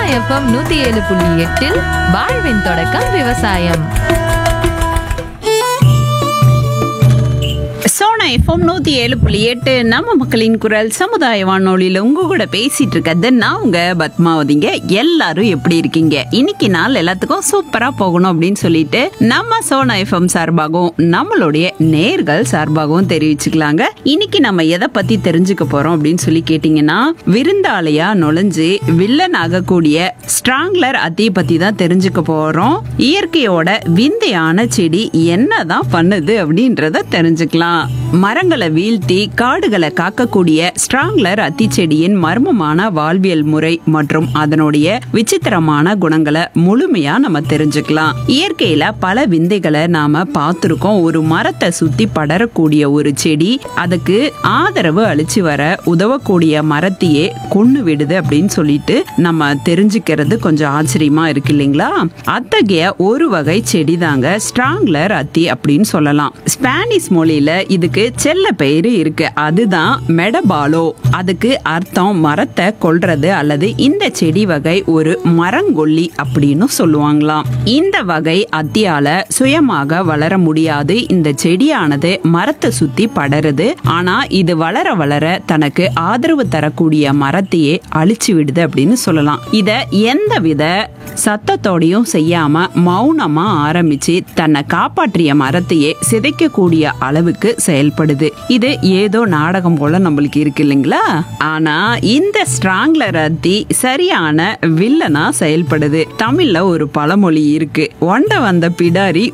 FM நூத்தி ஏழு புள்ளி எட்டில் வாழ்வின் தொடக்கம் விவசாயம் சோனா எஃப்எம் நூத்தி ஏழு புள்ளி எட்டு நம்ம மக்களின் குரல் சமுதாய வானொலியில உங்க கூட பேசிட்டு இருக்கிறது நான் உங்க பத்மாவதிங்க எல்லாரும் எப்படி இருக்கீங்க இன்னைக்கு நாள் எல்லாத்துக்கும் சூப்பரா போகணும் அப்படின்னு சொல்லிட்டு நம்ம சோனா எஃப்எம் சார்பாகவும் நம்மளுடைய நேர்கள் சார்பாகவும் தெரிவிச்சுக்கலாங்க இன்னைக்கு நம்ம எதை பத்தி தெரிஞ்சுக்க போறோம் அப்படின்னு சொல்லி கேட்டீங்கன்னா விருந்தாளையா நுழைஞ்சு வில்லன் ஆகக்கூடிய ஸ்ட்ராங்லர் அத்தியை பத்தி தான் தெரிஞ்சுக்க போறோம் இயற்கையோட விந்தையான செடி என்னதான் பண்ணுது அப்படின்றத தெரிஞ்சுக்கலாம் மரங்களை வீழ்த்தி காடுகளை காக்கக்கூடிய ஸ்ட்ராங்லர் அத்தி செடியின் மர்மமான வாழ்வியல் முறை மற்றும் அதனுடைய விசித்திரமான குணங்களை முழுமையா நம்ம தெரிஞ்சுக்கலாம் இயற்கையில பல விந்தைகளை நாம பார்த்திருக்கோம் ஒரு மரத்தை சுத்தி படரக்கூடிய ஒரு செடி அதுக்கு ஆதரவு அளிச்சு வர உதவக்கூடிய மரத்தையே கொன்னு விடுது அப்படின்னு சொல்லிட்டு நம்ம தெரிஞ்சுக்கிறது கொஞ்சம் ஆச்சரியமா இருக்கு இல்லைங்களா அத்தகைய ஒரு வகை செடி தாங்க ஸ்ட்ராங்லர் அத்தி அப்படின்னு சொல்லலாம் ஸ்பானிஷ் மொழியில இதுக்கு செல்ல பெயரு இருக்கு அதுதான் மெடபாலோ அதுக்கு அர்த்தம் மரத்தை கொல்றது அல்லது இந்த செடி வகை ஒரு மரங்கொல்லி அப்படின்னு சொல்லுவாங்களாம் இந்த வகை அத்தியால சுயமாக வளர முடியாது இந்த செடியானது மரத்தை சுத்தி படருது ஆனா இது வளர வளர தனக்கு ஆதரவு தரக்கூடிய மரத்தையே அழிச்சு விடுது அப்படின்னு சொல்லலாம் இத எந்தவித சத்தத்தோடையும் செய்யாம மௌனமா ஆரம்பிச்சு தன்னை காப்பாற்றிய மரத்தையே சிதைக்கக்கூடிய அளவுக்கு செயல்படுது இது ஏதோ நாடகம் போல நம்மளுக்கு இருக்கு இல்லைங்களா ஆனா இந்த ஸ்ட்ராங்லர் அத்தி சரியான வில்லனா செயல்படுது தமிழ்ல ஒரு பழமொழி இருக்கு ஒண்ட வந்த பிடாரி